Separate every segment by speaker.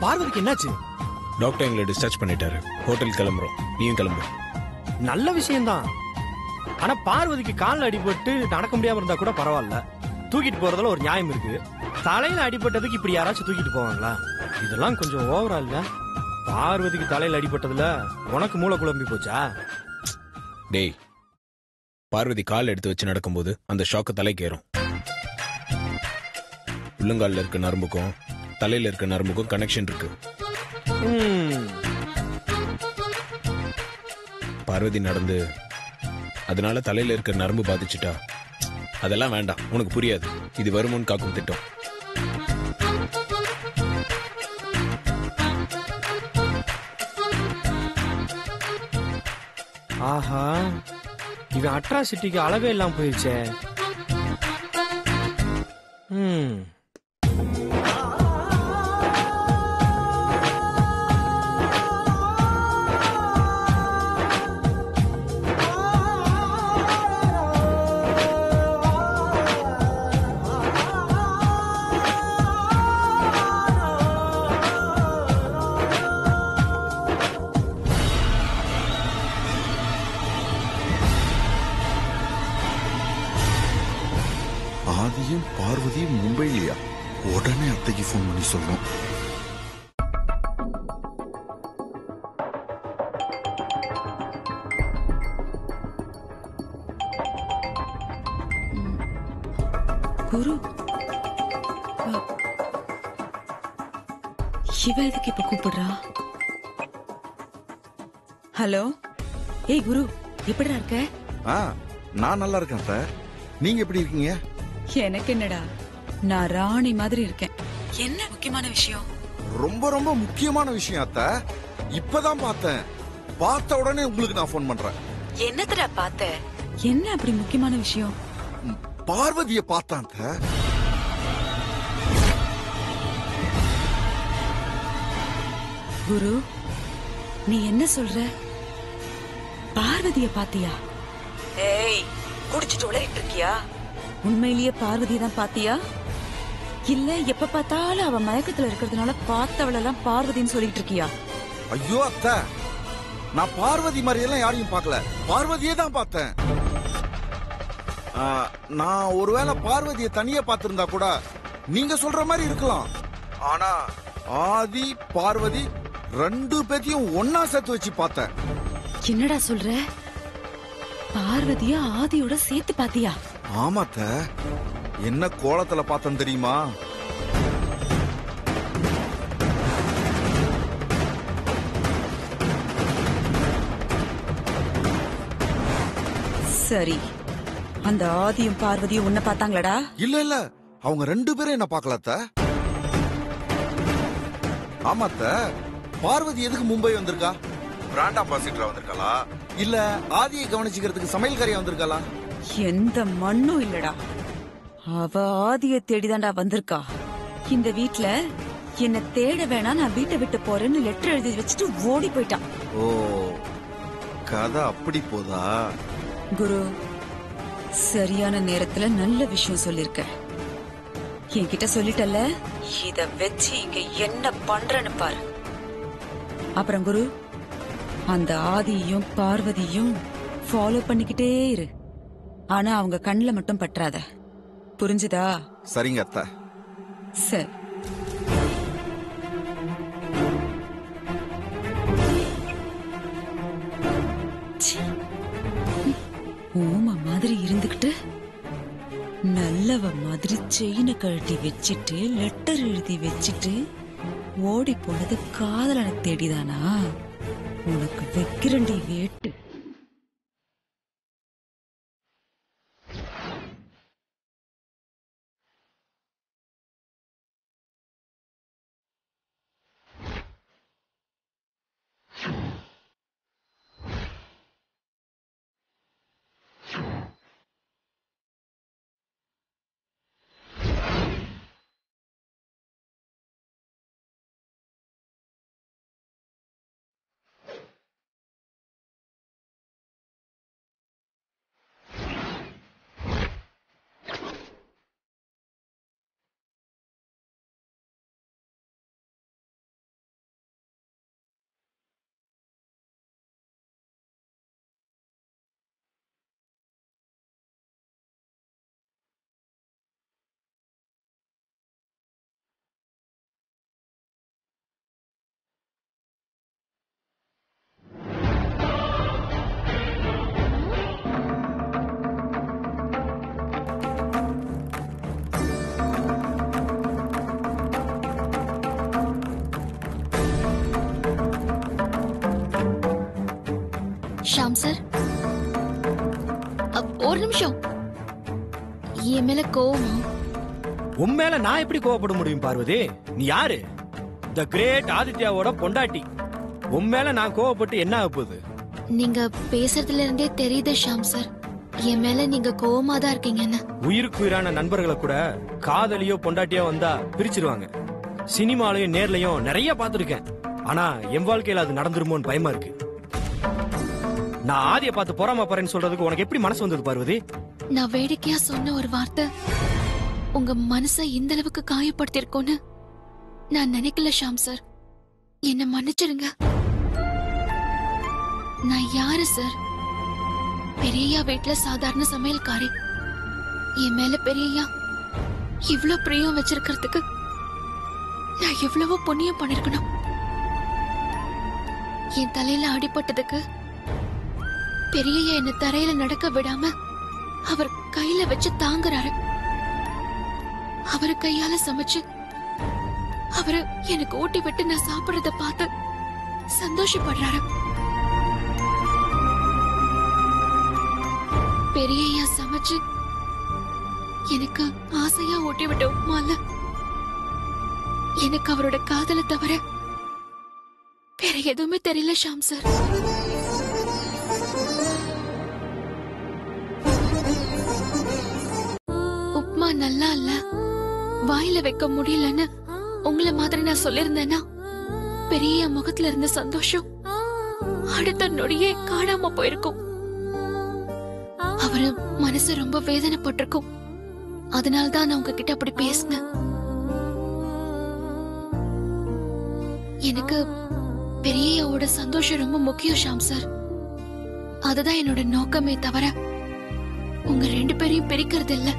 Speaker 1: பார்வதிக்கு என்னாச்சு
Speaker 2: டாக்டர் எங்களை டிஸ்சார்ஜ் பண்ணிட்டாரு ஹோட்டல் கிளம்புறோம் நீயும் கிளம்பு
Speaker 1: நல்ல விஷயம்தான் ஆனா பார்வதிக்கு கால்ல அடிபட்டு நடக்க முடியாம இருந்தா கூட பரவாயில்ல தூக்கிட்டு போறதுல ஒரு நியாயம் இருக்கு தலையில அடிபட்டதுக்கு இப்படி யாராச்சும் தூக்கிட்டு போவாங்களா இதெல்லாம் கொஞ்சம் ஓவரா இல்ல பார்வதிக்கு தலையில அடிபட்டதுல உனக்கு மூளை குழம்பி போச்சா
Speaker 2: டேய் பார்வதி கால் எடுத்து வச்சு நடக்கும்போது அந்த ஷாக்கு தலைக்கு ஏறும் உள்ளங்கால்ல இருக்க நரம்புக்கும் தலையில இருக்க நரம்புக்கும் கனெக்ஷன் இருக்கு
Speaker 1: ம்,
Speaker 2: பார்வதி நடந்து அதனால தலையில இருக்க நரம்பு பாதிச்சுட்டா அதெல்லாம் வேண்டாம் உனக்கு புரியாது இது வருமுன் காக்கும் திட்டம்
Speaker 1: ஆஹா இவன் அட்ராசிட்டிக்கு அளவே இல்லாம போயிடுச்சே ம்
Speaker 3: ஆதியும் பார்வதியும் மும்பைலையா உடனே அத்தைக்கு ஃபோன் பண்ணி சொல்லணும்
Speaker 4: குரு அ, இவ எதுக்கு இப்ப கூப்பிடுறா ஹலோ ஏய் குரு எப்படிடா இருக்க
Speaker 3: ஆ நான் நல்லா இருக்கேன் அத்தை நீங்க எப்படி இருக்கீங்க
Speaker 4: எனக்கு என்னடா நான் ராணி மாதிரி இருக்கேன் என்ன முக்கியமான விஷயம்
Speaker 3: ரொம்ப ரொம்ப முக்கியமான விஷயம் அத்தை இப்பதான் பார்த்தேன் பார்த்த உடனே உங்களுக்கு நான் ஃபோன் பண்றேன்
Speaker 4: என்னதுடா பார்த்த என்ன அப்படி முக்கியமான விஷயம்
Speaker 3: ம், பார்வதிய பார்த்தேன் அத்தை
Speaker 4: குரு நீ என்ன சொல்ற பார்வதிய பாத்தியா ஏய் குடிச்சிட்டு உளறிட்டு இருக்கியா உண்மையிலேயே பார்வதிய தான் பாத்தியா இல்ல எப்ப பார்த்தாலும் அவ மயக்கத்துல இருக்கிறதுனால பார்த்தவளெல்லாம் பார்வதின்னு சொல்லிட்டு இருக்கியா
Speaker 3: ஐயோ அத்தை நான் பார்வதி மாதிரி எல்லாம் யாரையும் பார்க்கல பார்வதியே தான் பார்த்தேன் ஆ, நான் ஒருவேளை பார்வதியை தனியா பார்த்திருந்தா கூட நீங்க சொல்ற மாதிரி இருக்கலாம் ஆனா ஆதி பார்வதி ரெண்டு பேத்தையும் ஒன்னா சேர்த்து வச்சு பார்த்தேன்
Speaker 4: என்னடா சொல்ற பார்வதிய ஆதியோட சேர்த்து பாத்தியா
Speaker 3: ஆமாத்த என்ன கோலத்துல பார்த்தேன் தெரியுமா
Speaker 4: சரி அந்த ஆதியும் பார்வதியும் உன்னை பார்த்தாங்களடா
Speaker 3: இல்ல இல்ல அவங்க ரெண்டு பேரும் என்ன பார்க்கல அத்தை ஆமாத்த பார்வதி எதுக்கு மும்பை வந்திருக்கா பிராண்ட் அம்பாசிடரா வந்திருக்காளா இல்ல ஆதியை கவனிச்சுக்கிறதுக்கு சமையல்காரியா வந்திருக்காளா
Speaker 4: எந்த மண்ணும் இல்லடா அவ ஆதிய தேடிதான்டா வந்திருக்கா இந்த வீட்ல என்ன தேட வேணாம் நான் வீட்டை விட்டு போறேன்னு லெட்டர் எழுதி வச்சுட்டு ஓடி போயிட்டான்
Speaker 3: ஓ கதை அப்படி போதா
Speaker 4: குரு சரியான நேரத்துல நல்ல விஷயம் சொல்லிருக்க என்கிட்ட சொல்லிட்டல இத வச்சு இங்க என்ன பண்றேன்னு பாரு அப்புறம் குரு அந்த ஆதியையும் பார்வதியும் ஃபாலோ பண்ணிக்கிட்டே இரு ஆனா அவங்க கண்ணுல மட்டும் பற்றாத புரிஞ்சுதா
Speaker 3: சரிங்க அத்தை
Speaker 4: சரி ச்சீ. ஊமை மாதிரி இருந்துகிட்டு நல்லவ மாதிரி செயினை கழட்டி வச்சிட்டு லெட்டர் எழுதி வச்சிட்டு ஓடி போனது காதலனை தேடிதானா உனக்கு வைக்கிறண்டி வேட்டு
Speaker 5: ஷாம் சார் அ, ஒரு நிமிஷம் என் மேல கோவமா
Speaker 1: உன் மேல நான் எப்படி கோவப்பட முடியும் பார்வதி நீ யாரு த கிரேட் ஆதித்யாவோட பொண்டாட்டி உன் மேல நான் கோவப்பட்டு என்ன ஆக போகுது
Speaker 5: நீங்க பேசுறதுல இருந்தே தெரியுது ஷாம் சார் என் மேல நீங்க கோவமா தான் இருக்கீங்கன்னு
Speaker 1: உயிருக்கு உயிரான நண்பர்களை கூட காதலியோ பொண்டாட்டியோ வந்தா பிரிச்சிருவாங்க சினிமாலயும் நேர்லயும் நிறைய பார்த்திருக்கேன் ஆனா என் வாழ்க்கையில அது நடந்துருமோன்னு பயமா இருக்கு நான் ஆதிய பார்த்து பொறாம போறேன்னு சொல்றதுக்கு உனக்கு எப்படி மனசு வந்தது பார்வதி
Speaker 5: நான் வேடிக்கையா சொன்ன ஒரு வார்த்தை உங்க மனசை இந்த அளவுக்கு காயப்படுத்திருக்கோன்னு நான் நினைக்கல ஷாம் சார் என்ன மன்னிச்சிடுங்க நான் யாரு சார் பெரியய்யா வீட்ல சாதாரண சமையல்காரி என் மேல பெரியய்யா இவ்ளோ பிரியம் வச்சிருக்கிறதுக்கு நான் எவ்வளவோ புண்ணியம் பண்ணிருக்கணும் என் தலையில அடிபட்டதுக்கு பெரியய்யா என்ன தரையில நடக்க விடாம அவர் கையில வச்சு தாங்குறாரு அவரு கையால சமைச்சு அவரு எனக்கு ஊட்டி விட்டு நான் சாப்பிடுறத பார்த்து சந்தோஷப்படுறாரு பெரியய்யா சமைச்சு எனக்கு ஆசையா ஊட்டி விட்ட உப்மால எனக்கு அவரோட காதலை தவிர வேற எதுவுமே தெரியல ஷாம் சார் உப்மா நல்லா இல்ல வாயில வைக்க முடியலன்னு உங்கள மாதிரி நான் சொல்லிருந்தேன்னா பெரிய முகத்துல இருந்த சந்தோஷம் அடுத்த நொடியே காணாம போயிருக்கும் அவரு மனசு ரொம்ப வேதனைப்பட்டிருக்கும் அதனால தான் நான் உங்ககிட்ட அப்படி பேசினேன் எனக்கு பெரியவோட சந்தோஷம் ரொம்ப முக்கியம் ஷாம் சார் அதுதான் என்னோட நோக்கமே தவிர உங்க ரெண்டு பேரையும் பிரிக்கிறது இல்ல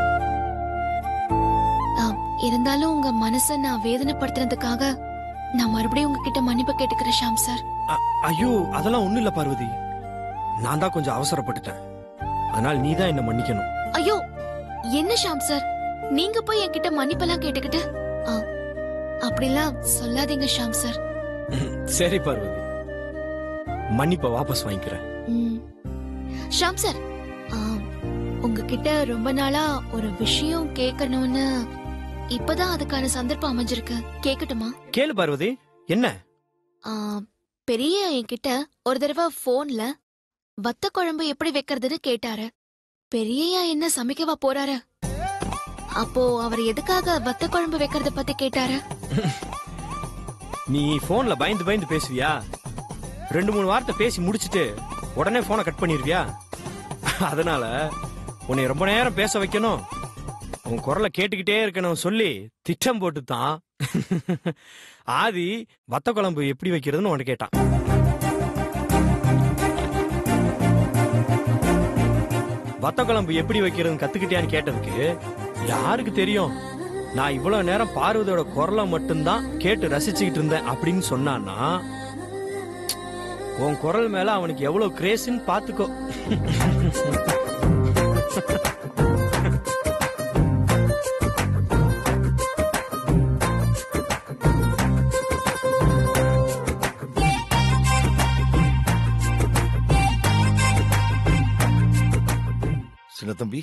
Speaker 5: ஆம், இருந்தாலும் உங்க மனச நான் வேதனைப்படுத்துனதுக்காக நான் மறுபடியும் உங்ககிட்ட மன்னிப்பு கேட்டுக்கிறேன் ஷாம் சார்
Speaker 1: அ- ஐயோ அதெல்லாம் ஒண்ணும் இல்ல பார்வதி நான் தான் கொஞ்சம் அவசரப்பட்டுட்டேன் அதனால நீ தான் என்ன மன்னிக்கணும்
Speaker 5: ஐயோ என்ன ஷாம் சார் நீங்க போய் என்கிட்ட மன்னிப்பெல்லாம் கேட்டுக்கிட்டு ஆ, அப்படிலாம் சொல்லாதீங்க ஷாம் சார்
Speaker 1: சரி பார்வதி மன்னிப்பை வாபஸ் வாங்கிக்கிறேன்
Speaker 5: ம். ஷாம் சார் ஆ, உங்ககிட்ட ரொம்ப நாளா ஒரு விஷயம் கேட்கணும்னு இப்பதான் அதுக்கான சந்தர்ப்பம் அமைஞ்சிருக்கு கேக்கட்டுமா
Speaker 1: கேளு பார்வதி என்ன
Speaker 5: ஆ, பெரிய என்கிட்ட ஒரு தடவை போன்ல வத்த குழம்பு எப்படி வைக்கிறதுன்னு கேட்டாரு பெரியயா என்ன சமைக்கவா போறாரு அப்போ அவர் எதுக்காக வத்த குழம்பு வைக்கிறத பத்தி கேட்டாரு
Speaker 1: நீ போன்ல பயந்து பயந்து பேசுவியா ரெண்டு மூணு வார்த்தை பேசி முடிச்சிட்டு உடனே போனை கட் பண்ணிருவியா அதனால உன்னை ரொம்ப நேரம் பேச வைக்கணும் உன் குரலை கேட்டுக்கிட்டே இருக்கணும் சொல்லி திட்டம் போட்டு தான் ஆதி வத்த குழம்பு எப்படி வைக்கிறதுன்னு உன்னை கேட்டான் வத்த குழம்பு எப்படி வைக்கிறதுன்னு கத்துக்கிட்டியான்னு கேட்டதுக்கு யாருக்கு தெரியும் நான் இவ்வளவு நேரம் பார்வதியோட குரலை மட்டும்தான் கேட்டு ரசிச்சுக்கிட்டு இருந்தேன் அப்படின்னு சொன்னான்னா உன் குரல் மேல அவனுக்கு எவ்வளவு கிரேஸ்ன்னு பாத்துக்கோ
Speaker 3: சின்ன தம்பி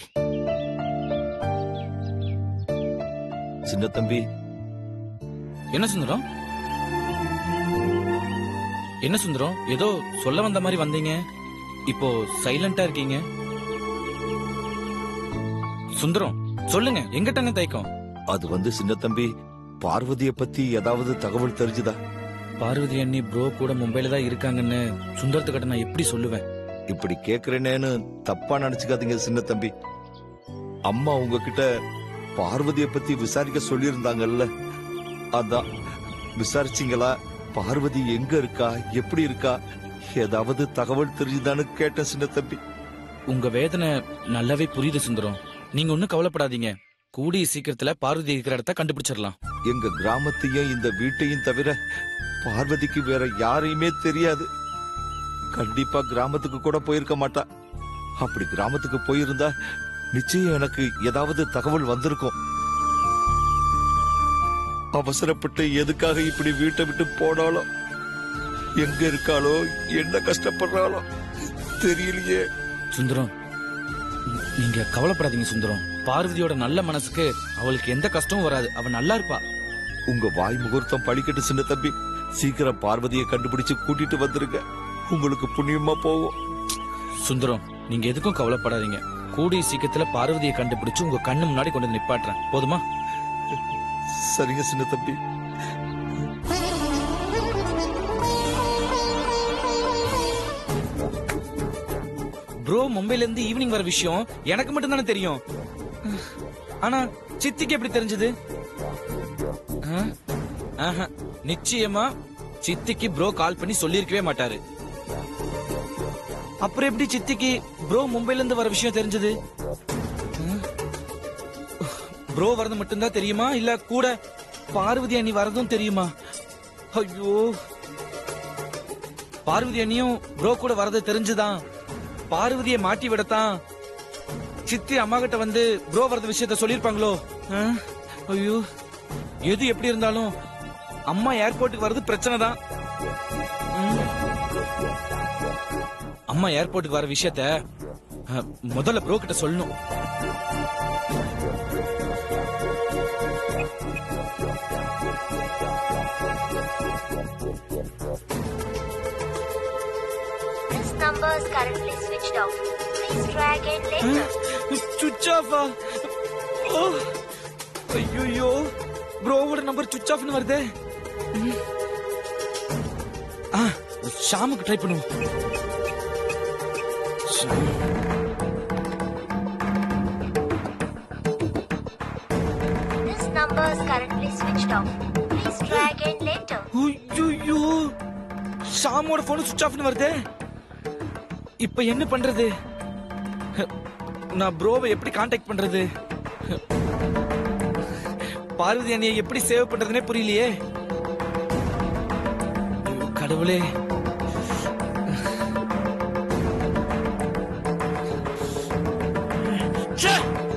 Speaker 3: சின்ன தம்பி
Speaker 6: என்ன சுந்தரம் என்ன சுந்தரம் ஏதோ சொல்ல வந்த மாதிரி வந்தீங்க இப்போ சைலண்டா இருக்கீங்க சுந்தரம் சொல்லுங்க எங்கிட்ட என்ன தயக்கம்
Speaker 3: அது வந்து சின்ன தம்பி பார்வதிய பத்தி ஏதாவது தகவல் தெரிஞ்சுதா
Speaker 6: பார்வதி அண்ணி ப்ரோ கூட மும்பைல தான் இருக்காங்கன்னு சுந்தரத்துக்கிட்ட நான் எப்படி சொல்லுவேன்
Speaker 3: இப்படி கேக்குறேனேன்னு தப்பா நினைச்சுக்காதீங்க சின்ன தம்பி அம்மா உங்ககிட்ட பார்வதிய பத்தி விசாரிக்க சொல்லியிருந்தாங்கல்ல அதான் விசாரிச்சீங்களா பார்வதி எங்க இருக்கா எப்படி இருக்கா ஏதாவது தகவல் தெரிஞ்சுதான்னு கேட்டேன் சின்ன தம்பி
Speaker 6: உங்க வேதனை நல்லாவே புரியுது சுந்தரம் நீங்க ஒண்ணும் கவலைப்படாதீங்க கூடிய சீக்கிரத்துல பார்வதி இருக்கிற இடத்த கண்டுபிடிச்சிடலாம்
Speaker 3: எங்க கிராமத்தையும் இந்த வீட்டையும் தவிர பார்வதிக்கு வேற யாரையுமே தெரியாது கண்டிப்பா கிராமத்துக்கு கூட போயிருக்க மாட்டா அப்படி கிராமத்துக்கு போயிருந்தா நிச்சயம் எனக்கு ஏதாவது தகவல் வந்திருக்கும் அவசரப்பட்டு எதுக்காக இப்படி வீட்டை விட்டு போனாலும் எங்க இருக்காளோ என்ன கஷ்டப்படுறாளோ தெரியலையே
Speaker 6: சுந்தரம் நீ- நீங்க கவலைப்படாதீங்க சுந்தரம் பார்வதியோட நல்ல மனசுக்கு அவளுக்கு எந்த கஷ்டமும் வராது அவ நல்லா இருப்பா
Speaker 7: உங்க வாய் முகூர்த்தம் பழிக்கட்டு சின்ன தம்பி சீக்கிரம் பார்வதியை கண்டுபிடிச்சு கூட்டிட்டு வந்துருங்க உங்களுக்கு புண்ணியமா போகும்
Speaker 6: சுந்தரம் நீங்க எதுக்கும் கவலைப்படாதீங்க கூடிய சீக்கிரத்துல பார்வதியை கண்டுபிடிச்சு உங்க கண்ணு முன்னாடி கொண்டு வந்து நிப்பாட்டுறேன் போதுமா
Speaker 7: சரிங்க சின்ன தம்பி
Speaker 6: ப்ரோ மும்பைல இருந்து ஈவினிங் வர விஷயம் எனக்கு மட்டும் தானே தெரியும் ஆனா சித்திக்கு எப்படி தெரிஞ்சது ஆ? ஆஹா, நிச்சயமா சித்திக்கு ப்ரோ கால் பண்ணி சொல்லியிருக்கவே மாட்டாரு அப்புறம் எப்படி சித்திக்கு ப்ரோ மும்பைல இருந்து வர விஷயம் தெரிஞ்சது ப்ரோ வரது மட்டும்தான் தெரியுமா இல்ல கூட பார்வதி அண்ணி வரதும் தெரியுமா ஐயோ பார்வதி அண்ணியும் ப்ரோ கூட வரது தெரிஞ்சுதான் பார்வதியை மாட்டி விடத்தான் சித்தி அம்மா கிட்ட வந்து ப்ரோ வரது விஷயத்த சொல்லிருப்பாங்களோ ஆ? ஐயோ எது எப்படி இருந்தாலும் அம்மா ஏர்போர்ட்டுக்கு வர்றது பிரச்சனை தான் ம். அம்மா ஏர்போர்ட்டுக்கு வர விஷயத்த அ, முதல்ல ப்ரோ கிட்ட சொல்லணும்
Speaker 8: This number is currently switched off. Please try again later.
Speaker 6: சுவிட்ச் ஆஃபா ஓ ஐயோ ப்ரோவோட நம்பர் சுவிட்ச் ஆஃப்னு வருதே ம். ஆ ஷாமுக்கு ட்ரை பண்ணுவோம் Sham.
Speaker 8: This number is currently switched off. Please try again later.
Speaker 6: ஐயோ ஷாமோட போன் சுவிட்ச் ஆஃப்னு வருதே இப்ப என்ன பண்றது நான் ப்ரோவை எப்படி காண்டாக்ட் பண்றது பார்வதி அண்ணியை எப்படி சேவ் பண்றதுனே புரியலையே ஐயோ, கடவுளே ச்சே!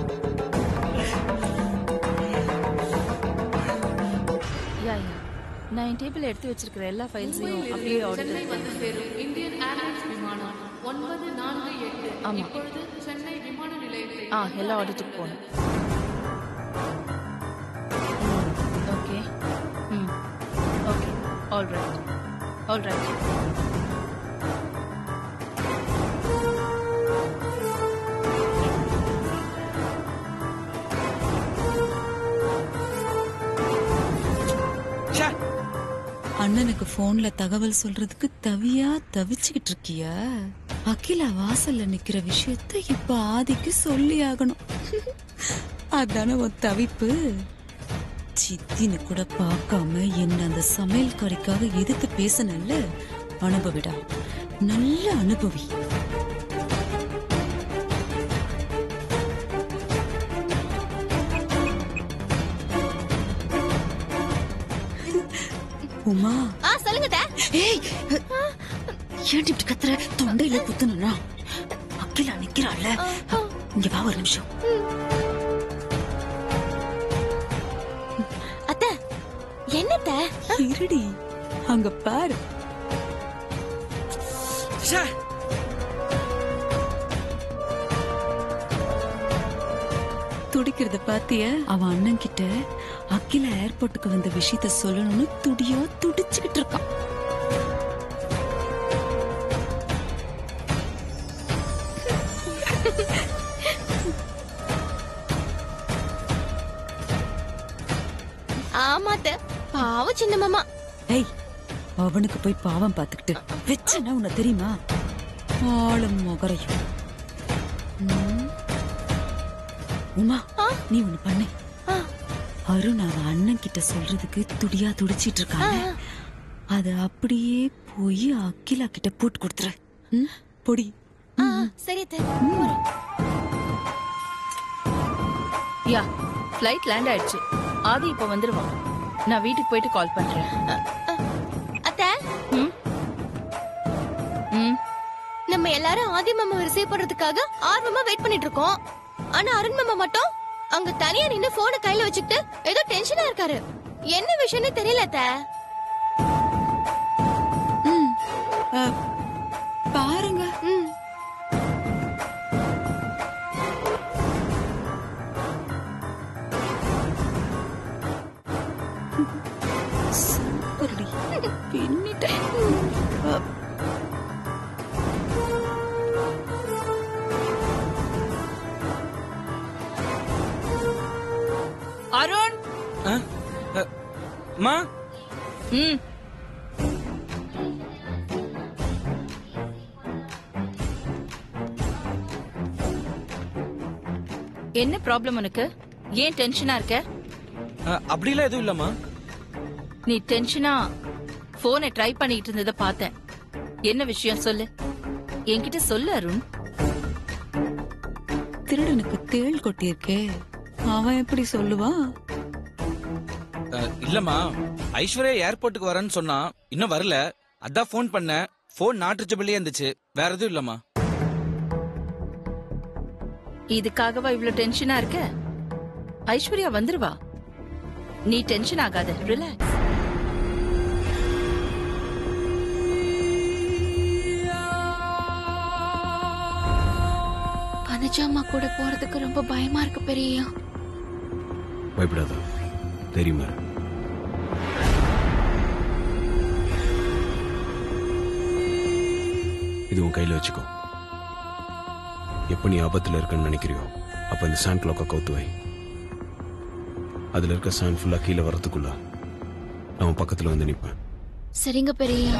Speaker 9: யா யா நான் என் டேபிள் எடுத்து வச்சிருக்கிற எல்லா ஃபைல்ஸையும் அப்படியே ஆர்டர்
Speaker 10: சென்னை வந்து சேரும் இந்தியன் ஏர்லைன்ஸ் விமானம் ஒன்பது நான்கு எட்டு
Speaker 9: ஆமா.
Speaker 10: இப்பொழுது சென்னை விமான நிலையத்தை
Speaker 9: ஆ எல்லா ஆர்டருக்கு போகணும் ஓகே ம் okay all right all right
Speaker 6: ச்சே!
Speaker 4: அண்ணனுக்கு போன்ல தகவல் சொல்றதுக்கு தவியா தவிச்சுக்கிட்டு இருக்கியா அகிலா வாசல்ல நிக்கிற விஷயத்த இப்ப ஆதிக்கு சொல்லி ஆகணும் அதானே உன் தவிப்பு சித்தின்னு கூட பார்க்காம என்ன அந்த சமையல் கறிக்காக எதிர்த்து பேசனல்ல அனுபவிடா நல்ல அனுபவி உமா
Speaker 5: ஆ சொல்லுங்க அத்தை.
Speaker 4: ஏய் ஏன்டி இப்படி கத்துற தொண்டையில குத்துனா அக்கிலா நிக்கிறாள்ல இங்க வா ஒரு நிமிஷம்
Speaker 5: அத்தை என்னத்த
Speaker 4: இருடி அங்க பாரு
Speaker 6: ச்சே!
Speaker 4: துடிக்கிறத பாத்திய அவன் அண்ணன் கிட்ட அகிலா ஏர்போர்ட்டுக்கு வந்த விஷயத்த சொல்லணும்னு துடியா துடிச்சுக்கிட்டு இருக்கான்
Speaker 5: ஆமா அத்தை பாவம் சின்ன மாமா
Speaker 4: ஏய் அவனுக்கு போய் பாவம் பாத்துக்கிட்டு வச்சனா உன்னை தெரியுமா ஆளும் முகரையும் ம். உமா நீ ஒண்ணு பண்ணு
Speaker 5: ஆ.
Speaker 4: அருண் அவன் அண்ணன் கிட்ட சொல்றதுக்கு துடியா துடிச்சிட்டு இருக்காங்க அத அப்படியே போய் அகிலா கிட்ட போட்டு கொடுத்துரு ம்? பொடி
Speaker 5: ஆ, ஆ, சரி அத்தை
Speaker 9: யா ஃப்ளைட் லேண்ட் ஆயிடுச்சு ஆதி இப்போ வந்துருவான் நான் வீட்டுக்கு போயிட்டு கால் பண்றேன்
Speaker 5: அத்தை
Speaker 9: ம் ம்
Speaker 5: நம்ம எல்லாரும் ஆதி மாமா ரிசீவ் பண்றதுக்காக ஆர்வமா வெயிட் பண்ணிட்டு இருக்கோம் ஆனா அருண் மாமா மட்டும் அங்க தனியா நின்னு போனை கையில வச்சுக்கிட்டு ஏதோ டென்ஷனா இருக்காரு என்ன விஷயம்னு தெரியல அத்தை
Speaker 4: ம். அ, பாருங்க
Speaker 5: ம்
Speaker 4: எனி டைம்
Speaker 9: அருண்
Speaker 6: ஆ? அ, அம்மா
Speaker 9: ம் என்ன ப்ராப்ளம் உனக்கு ஏன் டென்ஷனா இருக்க
Speaker 6: அ, அப்படிலாம் எதுவும் இல்லம்மா
Speaker 9: நீ டென்ஷனா போனை ட்ரை பண்ணிட்டு இருந்ததை பார்த்தேன் என்ன விஷயம் சொல்லு என்கிட்ட சொல்லு அருண்
Speaker 4: திருடனுக்கு தேள் கொட்டியிருக்கே அவன் எப்படி சொல்லுவான்
Speaker 6: அ, இல்லம்மா ஐஸ்வர்யா ஏர்போர்ட்டுக்கு வரேன்னு சொன்னா இன்னும் வரல அதான் ஃபோன் பண்ணேன் ஃபோன் நாட் ரீச்சபிளே இருந்துச்சு வேற எதுவும் இல்லம்மா
Speaker 9: இதுக்காகவா இவ்ளோ டென்ஷனா இருக்க ஐஸ்வர்யா வந்துருவா நீ டென்ஷன் ஆகாத ரிலாக்ஸ்
Speaker 5: பனஜாமா கூட போறதுக்கு ரொம்ப பயமா இருக்கு பெரியயா
Speaker 2: பயப்படாத தெரியுமா இது உன் கையில வச்சுக்கோ எப்ப நீ ஆபத்துல இருக்கன்னு நினைக்கிறியோ அப்ப இந்த சாண்ட் கிளாக்க கவுத்து வை அதுல இருக்க சாண்ட் ஃபுல்லா கீழே வரதுக்குள்ள நான் உன் பக்கத்துல வந்து நிப்பேன்
Speaker 5: சரிங்க பெரியயா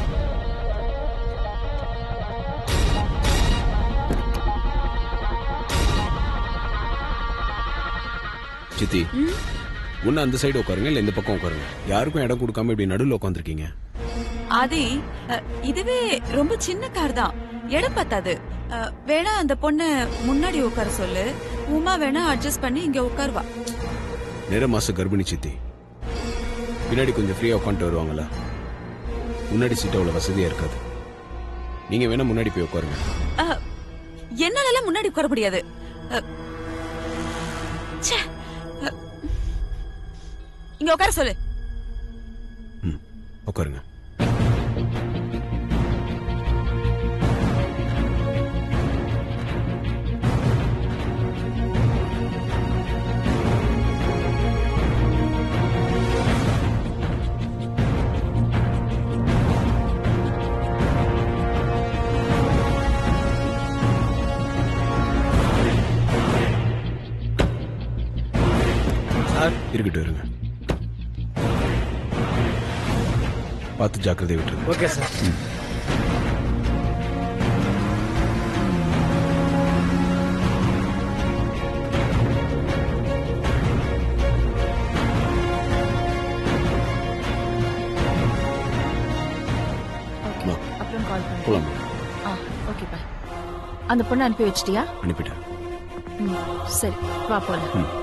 Speaker 2: சித்தி ஒன்னு அந்த சைடு உட்காருங்க இல்ல இந்த பக்கம் உட்காருங்க யாருக்கும் இடம் கொடுக்காம இப்படி நடுவில் உட்காந்துருக்கீங்க
Speaker 4: ஆதி அ, இதுவே ரொம்ப சின்ன கார் தான் இடம் பத்தாது அ, வேணா அந்த பொண்ண முன்னாடி உட்கார சொல்லு உமா வேணா அட்ஜஸ்ட் பண்ணி இங்க உட்காருவா
Speaker 2: நிற மாச கர்ப்பிணி சித்தி பின்னாடி கொஞ்சம் ஃப்ரீயா உட்காந்துட்டு வருவாங்களா முன்னாடி சீட் அவ்வளவு வசதியா இருக்காது நீங்க வேணா முன்னாடி போய் உட்காருங்க
Speaker 4: அ, என்னாலலாம் முன்னாடி உட்கார முடியாது அ, ச்சே. அ, இங்க உட்கார சொல்லு
Speaker 2: ம் உட்காருங்க
Speaker 6: சார்
Speaker 2: இருக்கட்டும் இருங்க பார்த்து ஜாக்கிரதை விட்டுருங்க
Speaker 1: ஓகே சார்
Speaker 2: அம்மா,
Speaker 9: அப்புறம் கால் பண்ணு
Speaker 2: போலாம்
Speaker 9: ஆ ஓகே பாய் அந்த பொண்ணை அனுப்பி வச்சிட்டியா
Speaker 2: அனுப்பிட்டேன்
Speaker 9: ம், சரி வா போலாம்
Speaker 2: ம்.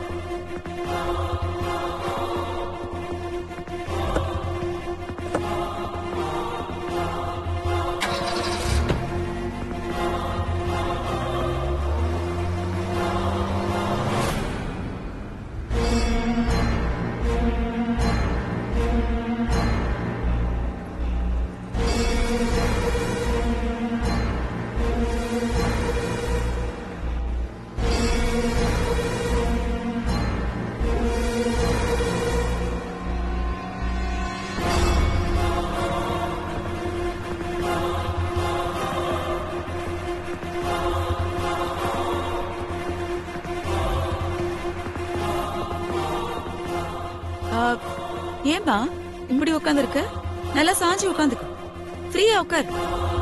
Speaker 4: அ, ஏம்மா இப்படி உட்காந்துருக்க நல்லா சாஞ்சி உட்காந்துக்க ஃப்ரீயா உட்கார்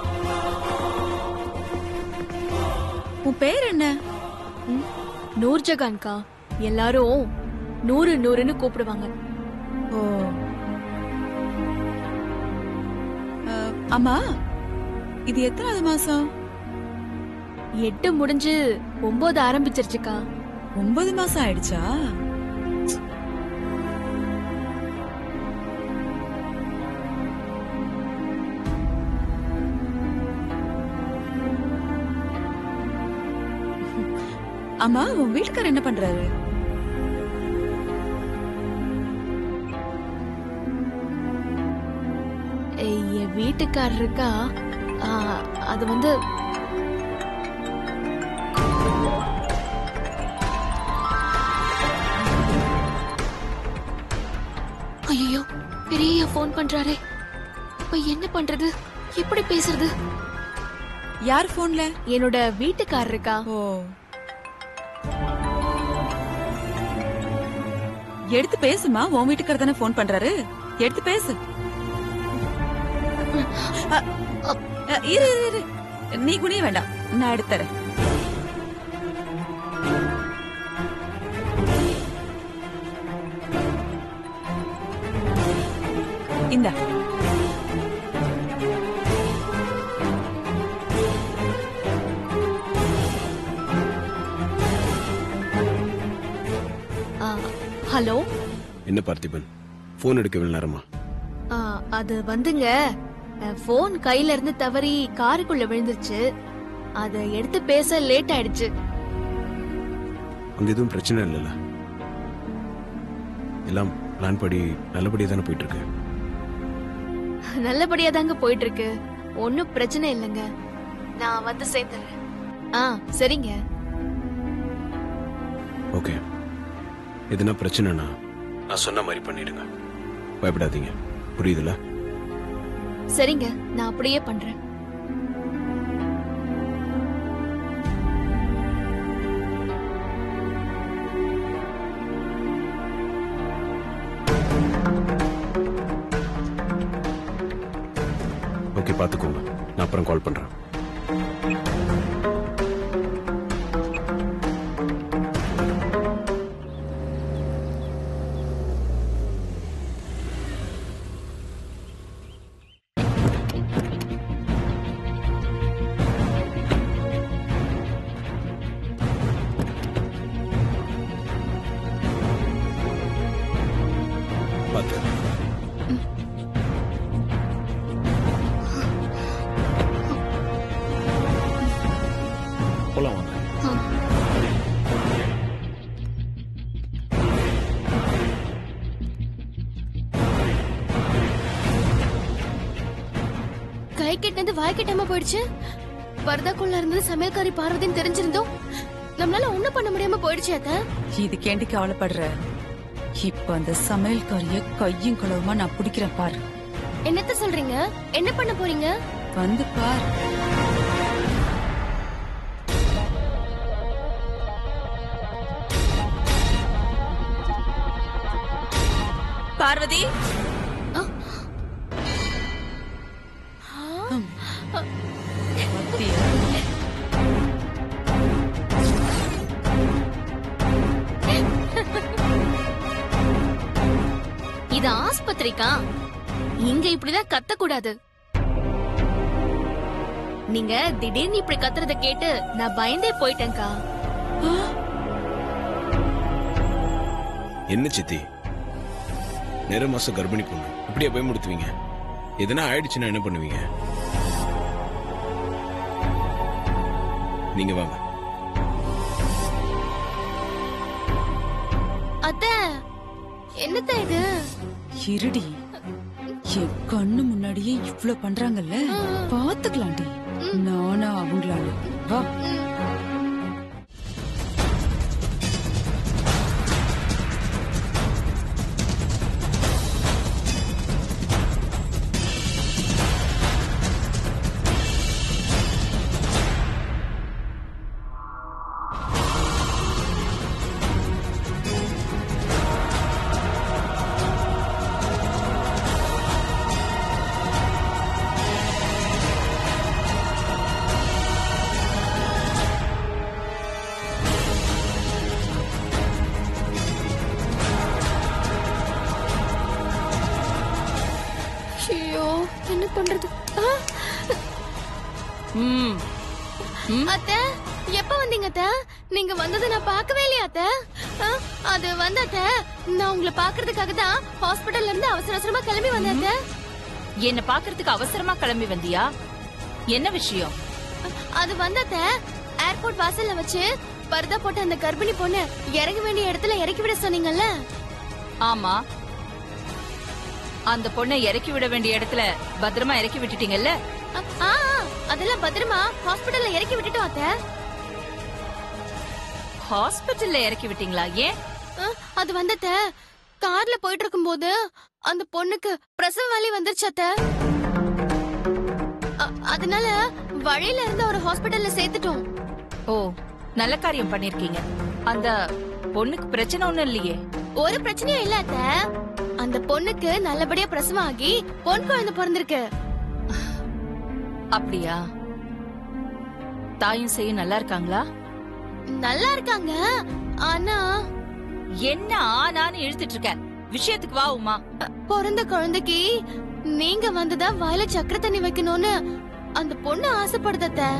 Speaker 4: உன் பேர் என்ன
Speaker 5: நூர்ஜகான்கா எல்லாரும் நூறு நூறுன்னு கூப்பிடுவாங்க
Speaker 4: ஓ அ, அம்மா இது எத்தனாவது மாசம்
Speaker 5: எட்டு முடிஞ்சு ஒன்பது ஆரம்பிச்சிருச்சுக்கா
Speaker 4: ஒன்பது மாசம் ஆயிடுச்சா அம்மா உன் வீட்டுக்காரர் என்ன பண்றாரு
Speaker 5: ஏய், என் வீட்டுக்காரர் இருக்கா ஆ, அது வந்து ஐயோ பெரிய ஃபோன் பண்றாரே இப்ப என்ன பண்றது எப்படி பேசுறது
Speaker 4: யார் போன்ல
Speaker 5: என்னோட வீட்டுக்காரர் இருக்கா
Speaker 4: ஓ எடுத்து பேசுமா உன் வீட்டுக்காரர் தானே போன் பண்றாரு எடுத்து பேசு அ, அ, இரு இரு, இரு நீ குனிய வேண்டாம் நான் எடுத்துறேன் இந்தா
Speaker 5: ஆ, ஹலோ
Speaker 2: என்ன பார்த்திபன் ஃபோன் எடுக்க இவ்வளவு நேரமா
Speaker 5: ஆ, அது வந்துங்க போன் கையில இருந்து தவறி காருக்குள்ள விழுந்துருச்சு அத எடுத்து பேச லேட் ஆயிடுச்சு
Speaker 2: அங்க எதுவும் பிரச்சனை இல்லைல்ல எல்லாம் பிளான் படி நல்லபடியா தானே போயிட்டு இருக்கு
Speaker 5: நல்லபடியா தாங்க போயிட்டு இருக்கு ஒன்னும் பிரச்சனை இல்லைங்க நான் வந்து சேர்ந்துடுறேன் ஆ சரிங்க
Speaker 2: ஓகே எதுனா பிரச்சனைனா நான் சொன்ன மாதிரி பண்ணிடுங்க பயப்படாதீங்க புரியுதுல
Speaker 5: சரிங்க நான் அப்படியே பண்றேன்
Speaker 2: ஓகே பாத்துக்கோங்க நான் அப்புறம் கால் பண்றேன் பார்த்து
Speaker 1: போலாம் வாங்க
Speaker 5: கை கெட்டது வாய் கெட்டாம போயிடுச்சு பரதாக்குள்ள இருந்தது சமையல்காரி பார்வதின்னு தெரிஞ்சிருந்தோம் நம்மளால ஒண்ணும் பண்ண முடியாம போயிடுச்சு அத்த
Speaker 4: இதுக்கேண்டி கவலைப்படுற இப்ப அந்த சமையல்காரிய கையும் களவுமா நான் பிடிக்கிறேன் பாரு
Speaker 5: என்னத்த சொல்றீங்க என்ன பண்ண போறீங்க
Speaker 4: வந்து பார் பார்வதி பத்தியா?
Speaker 5: இது ஆஸ்பத்திரிக்கா இங்க இப்படிதான் கத்த கூடாது நீங்க திடீர்னு இப்படி கத்துறத கேட்டு நான் பயந்தே போயிட்டேன்க்கா
Speaker 2: என்ன சித்தி நிற மாசம் கர்ப்பிணி பொண்ணு இப்படியே பயமுடுத்துவீங்க எதனா ஆயிடுச்சுன்னா என்ன பண்ணுவீங்க நீங்க வாங்க
Speaker 5: அத்த என்னத்த இது
Speaker 4: இருடி என் கண்ணு முன்னாடியே இவ்ளோ பண்றாங்கல்ல பாத்துக்கலாம்டி நானா அவங்களால வா
Speaker 5: ஐயோ என்ன பண்றது ஆ! அத்த எப்ப வந்தீங்க அத்த நீங்க வந்ததை நான் பார்க்கவே இல்லையா அத்த ஆ, அது வந்து அத்த நான் உங்களை பாக்குறதுக்காக தான் ஹாஸ்பிடல்ல இருந்து அவசர அவசரமா கிளம்பி வந்தேன் அத்த
Speaker 9: என்ன பாக்குறதுக்கு அவசரமா கிளம்பி வந்தியா என்ன விஷயம்
Speaker 5: அது வந்து அத்த ஏர்போர்ட் வாசல்ல வச்சு பர்தா போட்ட அந்த கர்ப்பிணி பொண்ணு இறங்க வேண்டிய இடத்துல இறக்கி விட சொன்னீங்கல்ல
Speaker 9: ஆமா அந்த பொண்ணை இறக்கி விட வேண்டிய இடத்துல பத்திரமா இறக்கி விட்டுட்டீங்கல்ல
Speaker 5: ஆ, ஆ அதெல்லாம் பத்திரமா ஹாஸ்பிடல்ல இறக்கி விட்டுட்டோம் அத்த
Speaker 9: ஹாஸ்பிட்டல்ல இறக்கி விட்டீங்களா ஏன்
Speaker 5: ஆ, அது வந்து அத்த கார்ல போயிட்டு இருக்கும்போது அந்த பொண்ணுக்கு பிரசவ வலி வந்துருச்சு அத்த அதனால வழியில இருந்து ஒரு ஹாஸ்பிடல்ல சேர்த்துட்டோம்
Speaker 9: ஓ நல்ல காரியம் பண்ணிருக்கீங்க அந்த பொண்ணுக்கு பிரச்சனை ஒண்ணும் இல்லையே
Speaker 5: ஒரு பிரச்சனையும் இல்ல அத்த அந்த பொண்ணுக்கு நல்லபடியா பிரசவம் ஆகி பொன் குழந்தை பிறந்திருக்கு
Speaker 9: அப்படியா தாயும் செய்யும் நல்லா இருக்காங்களா
Speaker 5: நல்லா இருக்காங்க ஆனா
Speaker 9: என்ன ஆனான்னு இழுத்துட்டு இருக்க விஷயத்துக்கு வா உமா
Speaker 5: பிறந்த குழந்தைக்கு நீங்க வந்துதான் வாயில சக்கரை தண்ணி வைக்கணும்னு அந்த பொண்ணு ஆசைப்படுது அத்தை.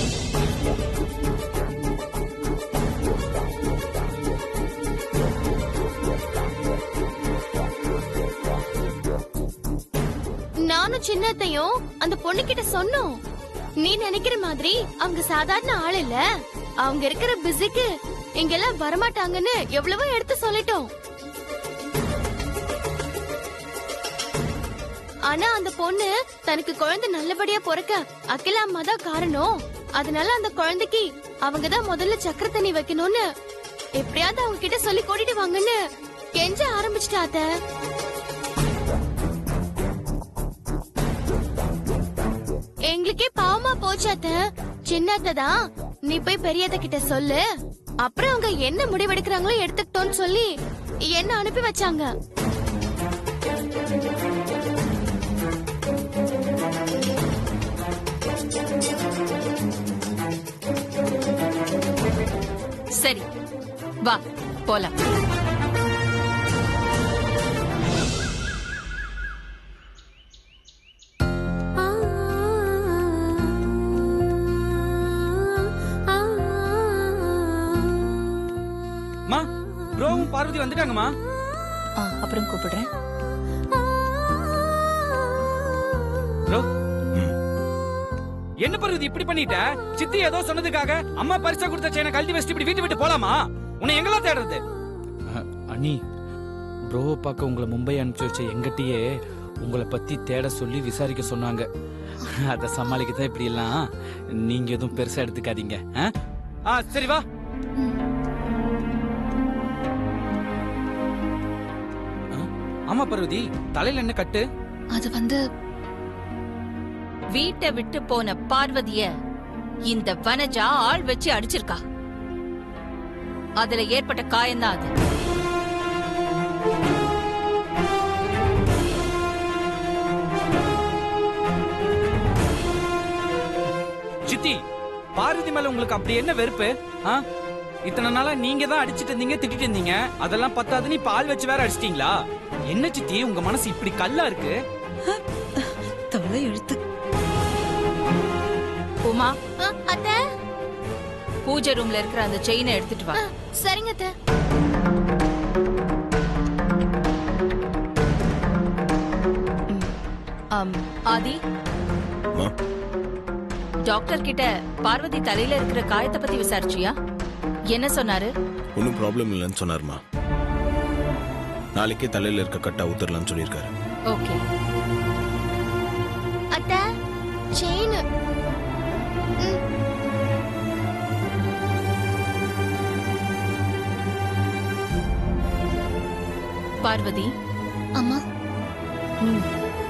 Speaker 5: நானும் சின்னத்தையும் அந்த பொண்ணு கிட்ட சொன்னோம் நீ நினைக்கிற மாதிரி அவங்க சாதாரண ஆள் இல்ல அவங்க இருக்கிற பிஸிக்கு இங்கெல்லாம் வரமாட்டாங்கன்னு எவ்வளவோ எடுத்து சொல்லிட்டோம் ஆனா அந்த பொண்ணு தனக்கு குழந்தை நல்லபடியா பிறக்க அகிலா அம்மா தான் காரணம் அதனால அந்த குழந்தைக்கு அவங்க தான் முதல்ல சக்கரை தண்ணி வைக்கணும்னு எப்படியாவது அவங்க கிட்ட சொல்லி கூட்டிட்டு வாங்கன்னு கெஞ்ச ஆரம்பிச்சிட்டா அத்தை. எங்களுக்கே பாவமா போச்சாத்த சின்னத்த தான் நீ போய் பெரியத்த கிட்ட சொல்லு அப்புறம் அவங்க என்ன முடிவெடுக்கிறாங்களோ எடுத்துக்கிட்டோன்னு சொல்லி என்ன அனுப்பி வச்சாங்க
Speaker 9: சரி வா போலாம்
Speaker 6: மா ப்ரோவும் பார்வதி வந்துட்டாங்கம்மா
Speaker 9: ஆ, அப்புறம் கூப்பிடுறேன்
Speaker 6: ப்ரோ என்ன பார்வதி இப்படி பண்ணிட்ட சித்தி ஏதோ சொன்னதுக்காக அம்மா பரிசா கொடுத்த செயினை கழட்டி வச்சுட்டு இப்படி வீட்டு விட்டு போலாமா உன்னை எங்கெல்லாம் தேடுறது அண்ணி ப்ரோவை பார்க்க உங்களை மும்பை அனுப்பிச்சு வச்ச எங்கிட்டயே உங்களை பத்தி தேட சொல்லி விசாரிக்க சொன்னாங்க அதை சமாளிக்க தான் இப்படி எல்லாம் நீங்க எதுவும் பெருசா எடுத்துக்காதீங்க ஆ? ஆ சரி வா ஆ, ஆமா பார்வதி தலையில என்ன கட்டு
Speaker 5: அது வந்து
Speaker 9: வீட்டை விட்டு போன பார்வதிய இந்த வனஜா ஆள் வச்சு அடிச்சிருக்கா அதுல ஏற்பட்ட காயம்தான் அது
Speaker 6: சித்தி பார்வதி மேல உங்களுக்கு அப்படி என்ன வெறுப்பு ஆ? இத்தனை நாளா நீங்க தான் அடிச்சிட்டு இருந்தீங்க திட்டிட்டு இருந்தீங்க அதெல்லாம் பத்தாதுன்னு இப்ப ஆள் வச்சு வேற அடிச்சிட்டீங்களா என்ன சித்தி உங்க மனசு இப்படி கல்லா இருக்கு
Speaker 4: தலை எழுத்து
Speaker 9: உமா
Speaker 5: ஆ, அத்தை
Speaker 9: பூஜை ரூம்ல இருக்கிற அந்த செயினை எடுத்துட்டு வா
Speaker 5: ஆ, சரிங்க அத்தை
Speaker 9: ஆம், ஆதி
Speaker 2: அம்மா.
Speaker 9: டாக்டர் கிட்ட பார்வதி தலையில இருக்கிற காயத்தை பத்தி விசாரிச்சியா என்ன சொன்னாரு
Speaker 2: ஒன்றும் ப்ராப்ளம் இல்லைன்னு சொன்னார்மா நாளைக்கே தலையில இருக்க கட்டா ஊத்தரலாம்னு சொல்லியிருக்காரு
Speaker 9: ஓகே
Speaker 5: அத்தை செயின்
Speaker 9: பார்வதி
Speaker 5: அம்மா
Speaker 9: ம்.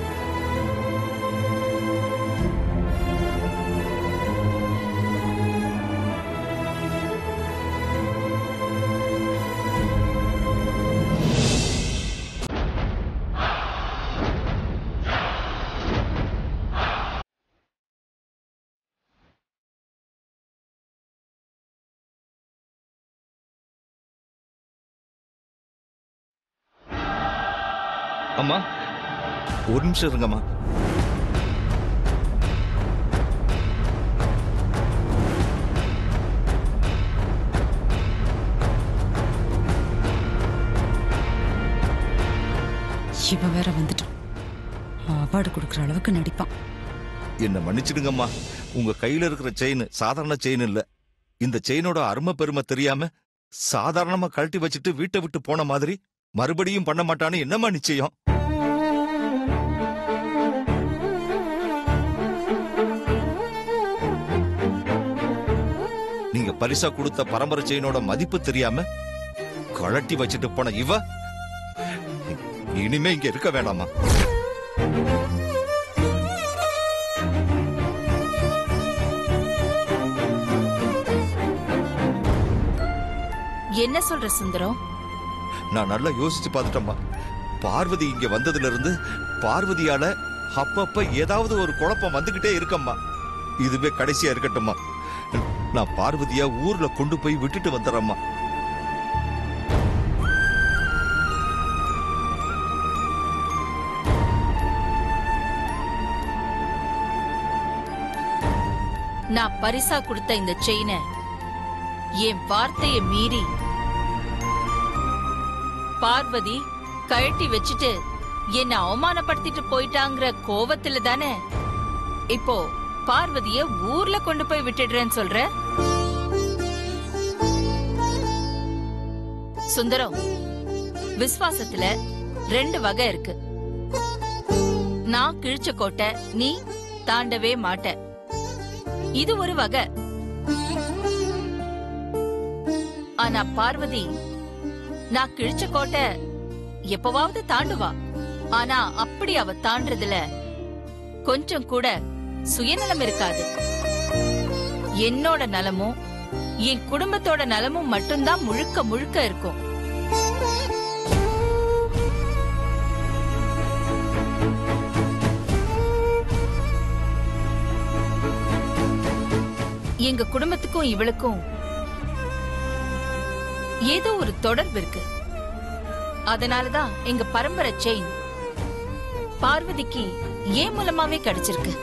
Speaker 7: அம்மா ஒரு நிமிஷம் இருங்கம்மா
Speaker 4: இவன் வேற வந்துட்டான் அவார்டு கொடுக்குற அளவுக்கு நடிப்பான்
Speaker 7: என்ன மன்னிச்சிடுங்கம்மா உங்க கையில இருக்கிற செயின் சாதாரண செயின் இல்ல இந்த செயினோட அருமை பெருமை தெரியாம சாதாரணமா கழட்டி வச்சுட்டு வீட்டை விட்டு போன மாதிரி மறுபடியும் பண்ண மாட்டான்னு என்னம்மா நிச்சயம் நீங்க பரிசா கொடுத்த பரம்பரை செயினோட மதிப்பு தெரியாம கழட்டி வச்சுட்டு போன இவ இனிமே இங்க இருக்க வேண்டாமா
Speaker 9: என்ன சொல்ற சுந்தரம்
Speaker 7: நான் நல்லா யோசிச்சு பார்த்துட்டேம்மா பார்வதி இங்க வந்ததுல இருந்து பார்வதியால அப்பப்ப ஏதாவது ஒரு குழப்பம் வந்துகிட்டே இருக்கம்மா இதுவே கடைசியா இருக்கட்டும்மா நான் பார்வதியா ஊர்ல கொண்டு போய் விட்டுட்டு வந்துடுறேம்மா
Speaker 9: நான் பரிசா கொடுத்த இந்த செயினை என் வார்த்தையை மீறி பார்வதி கழட்டி வச்சுட்டு என்ன அவமானப்படுத்திட்டு போயிட்டாங்கிற கோவத்துல தானே இப்போ பார்வதிய ஊர்ல கொண்டு போய் விட்டுடுறேன்னு சொல்ற சுந்தரம் விசுவாசத்துல ரெண்டு வகை இருக்கு நான் கிழிச்ச கோட்டை நீ தாண்டவே மாட்ட இது ஒரு வகை ஆனா பார்வதி நான் கிழிச்ச கோட்டை எப்பவாவது தாண்டுவா ஆனா அப்படி அவ தாண்டறதுல கொஞ்சம் கூட சுயநலம் இருக்காது என்னோட நலமும் என் குடும்பத்தோட நலமும் மட்டும்தான் முழுக்க முழுக்க இருக்கும் எங்க குடும்பத்துக்கும் இவளுக்கும் ஏதோ ஒரு தொடர்பு இருக்கு அதனாலதான் எங்க பரம்பரை செயின் பார்வதிக்கு ஏன் மூலமாவே கிடைச்சிருக்கு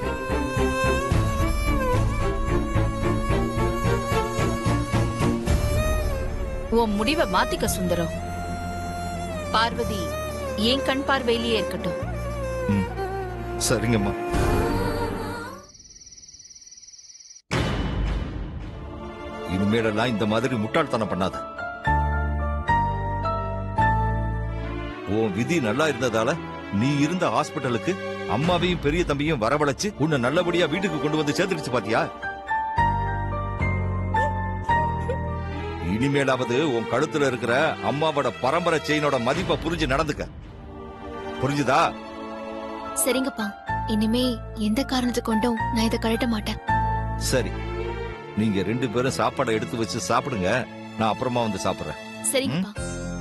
Speaker 9: உன் முடிவை மாத்திக்க சுந்தரம் பார்வதி என் கண் பார்வையிலேயே இருக்கட்டும்
Speaker 7: ம், சரிங்கம்மா இனிமேலெல்லாம் இந்த மாதிரி முட்டாள்தனம் பண்ணாத உன் விதி நல்லா இருந்ததால நீ இருந்த ஹாஸ்பிட்டலுக்கு அம்மாவையும் பெரிய தம்பியும் வரவழைச்சு உன்னை நல்லபடியா வீட்டுக்கு கொண்டு வந்து சேர்த்துடுச்சு பாத்தியா இனிமேலாவது உன் கழுத்துல இருக்கிற அம்மாவோட பரம்பரை செயினோட மதிப்பை புரிஞ்சு நடந்துக்க புரிஞ்சுதா
Speaker 5: சரிங்கப்பா இனிமே எந்த காரணத்தை கொண்டும் நான் இதை கழட்ட மாட்டேன்
Speaker 7: சரி நீங்க ரெண்டு பேரும் சாப்பாடை எடுத்து வச்சு சாப்பிடுங்க நான் அப்புறமா வந்து சாப்பிடுறேன்
Speaker 5: சரிங்கப்பா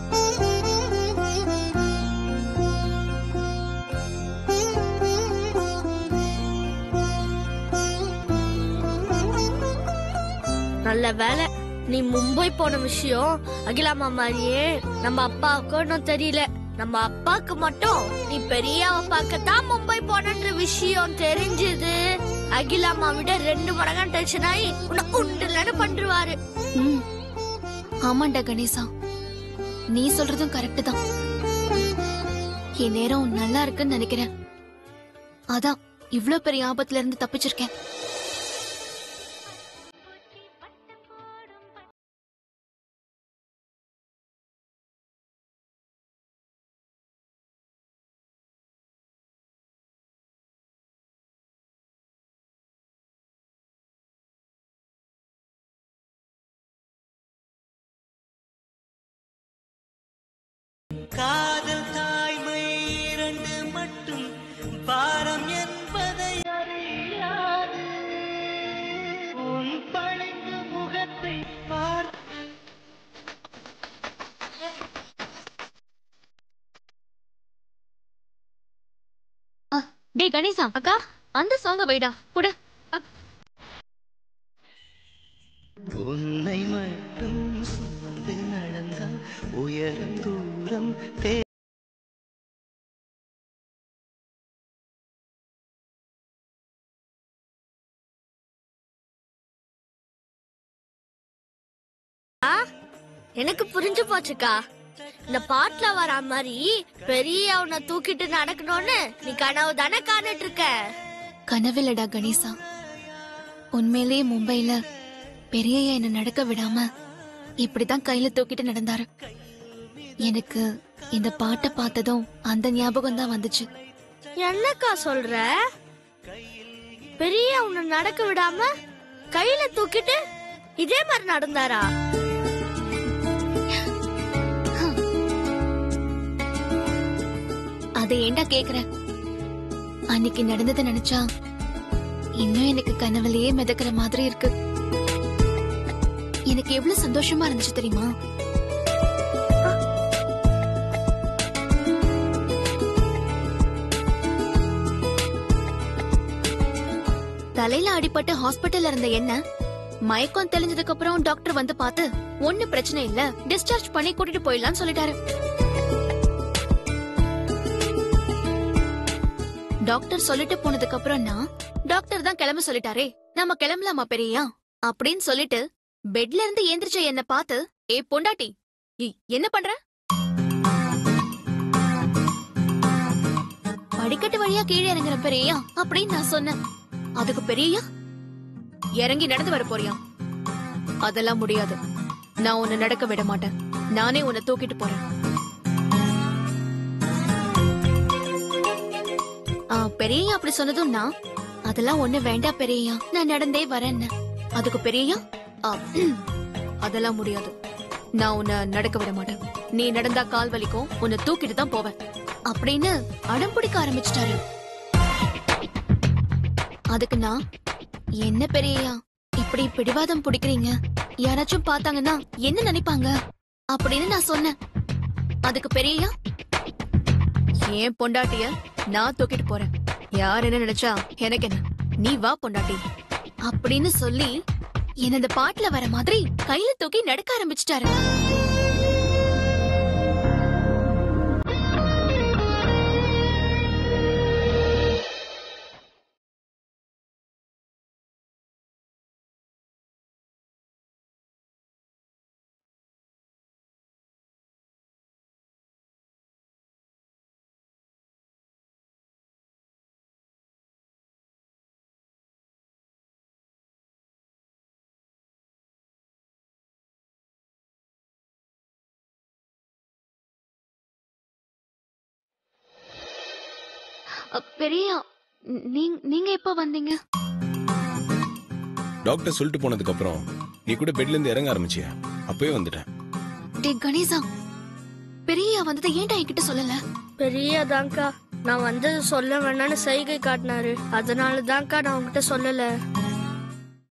Speaker 11: நல்ல வேலை நீ மும்பை போன விஷயம் அகிலாமா மாதிரியே நம்ம அப்பாவுக்கும் இன்னும் தெரியல நம்ம அப்பாக்கு மட்டும் நீ பெரியவ பார்க்கத்தான் மும்பை போனன்ற விஷயம் தெரிஞ்சது அகிலாமா விட ரெண்டு மடங்கா டென்ஷன் ஆகி உன்னை உண்டுலன்னு பண்றுவாரு
Speaker 5: ம் ஆமாண்டா கணேசா நீ சொல்றதும் கரெக்ட் தான் என் நேரம் நல்லா இருக்குன்னு நினைக்கிறேன் அதான் இவ்ளோ பெரிய ஆபத்துல இருந்து தப்பிச்சிருக்கேன்
Speaker 12: காதல் தாய்மை இரண்டு மட்டும் பாரம் என்பதை அறியாது உன் பழைந்து முகத்தை பார்
Speaker 11: டேய் கணேசா அக்கா அந்த சாங்க வைடா கூட
Speaker 12: உன்னை மட்டும் சுமந்து நடந்தால் உயரம் தூரம் தே
Speaker 11: எனக்கு புரிஞ்சு போச்சுக்கா இந்த பாட்டுல வர மாதிரி பெரிய அவனை தூக்கிட்டு நடக்கணும்னு நீ கனவு தானே காணிட்டு இருக்க
Speaker 5: கனவில்லடா கணேசா உண்மையிலேயே மும்பைல பெரியய்யா என்ன நடக்க விடாம இப்படிதான் கையில தூக்கிட்டு நடந்தாரு எனக்கு இந்த பாட்டை பார்த்ததும் அந்த ஞாபகம் தான் வந்துச்சு
Speaker 11: என்னக்கா சொல்ற பெரிய உன்னை நடக்க விடாம கையில தூக்கிட்டு இதே மாதிரி நடந்தாரா
Speaker 5: அதை ஏன்டா கேக்குற அன்னைக்கு நடந்ததை நினைச்சா இன்னும் எனக்கு கனவுலயே மிதக்கிற மாதிரி இருக்கு எனக்கு எவ்வளவு சந்தோஷமா இருந்துச்சு தெரியுமா தலையில அடிபட்டு ஹாஸ்பிட்டல்ல இருந்த என்ன மயக்கம் தெளிஞ்சதுக்கு அப்புறம் டாக்டர் வந்து பார்த்து ஒண்ணு பிரச்சனை இல்ல டிஸ்சார்ஜ் பண்ணி கூட்டிட்டு போயிடலாம்னு சொல்லிட்டாரு டாக்டர் சொல்லிட்டு போனதுக்கு அப்புறம் நான் டாக்டர் தான் கிளம்ப சொல்லிட்டாரே நம்ம கிளம்பலாமா பெரியா அப்படின்னு சொல்லிட்டு பெட்ல இருந்து எந்திரிச்ச என்ன பார்த்து ஏ பொண்டாட்டி ஏய், என்ன பண்ற படிக்கட்டு வழியா கீழே இறங்குற பெரியா அப்படின்னு நான் சொன்னேன் அதுக்கு பெரியா இறங்கி நடந்து வர போறியா அதெல்லாம் முடியாது நான் உன்னை நடக்க விட மாட்டேன் நானே உன்னை தூக்கிட்டு போறேன் ஆ, பெரியய்யா அப்படி சொன்னதும் நான் அதெல்லாம் ஒண்ணு வேண்டாம் பெரியய்யா நான் நடந்தே வரேன் அதுக்கு பெரியய்யா ஆ, அதெல்லாம் முடியாது நான் உன்னை நடக்க விட மாட்டேன் நீ நடந்தா கால் வலிக்கும் உன்னை தூக்கிட்டு தான் போவேன் அப்படின்னு அடம் பிடிக்க ஆரம்பிச்சிட்டாரு அதுக்கு நான் என்ன பெரியய்யா இப்படி பிடிவாதம் பிடிக்கிறீங்க யாராச்சும் பார்த்தாங்கன்னா என்ன நினைப்பாங்க அப்படின்னு நான் சொன்னேன் அதுக்கு பெரியய்யா ஏன் பொண்டாட்டிய நான் தூக்கிட்டு போறேன் யார் என்ன நினைச்சா எனக்கு என்ன நீ வா பொண்டாட்டி அப்படின்னு சொல்லி என்ன இந்த பாட்டுல வர மாதிரி கையில தூக்கி நடக்க ஆரம்பிச்சிட்டாரு அ, பெரியய்யா நீங்க நீங்க எப்ப வந்தீங்க
Speaker 2: டாக்டர் சொல்லிட்டு போனதுக்கு அப்புறம் நீ கூட பெட்ல இருந்து இறங்க ஆரம்பிச்சியா அப்பவே வந்துட்டேன்
Speaker 5: டே கணேசா பெரியய்யா வந்ததை ஏன்டா என்கிட்ட சொல்லல
Speaker 11: பெரியதாங்க்கா நான் வந்தது சொல்ல வேணாம்னு சைகை காட்டினாரு அதனால தான்க்கா நான் உங்ககிட்ட சொல்லல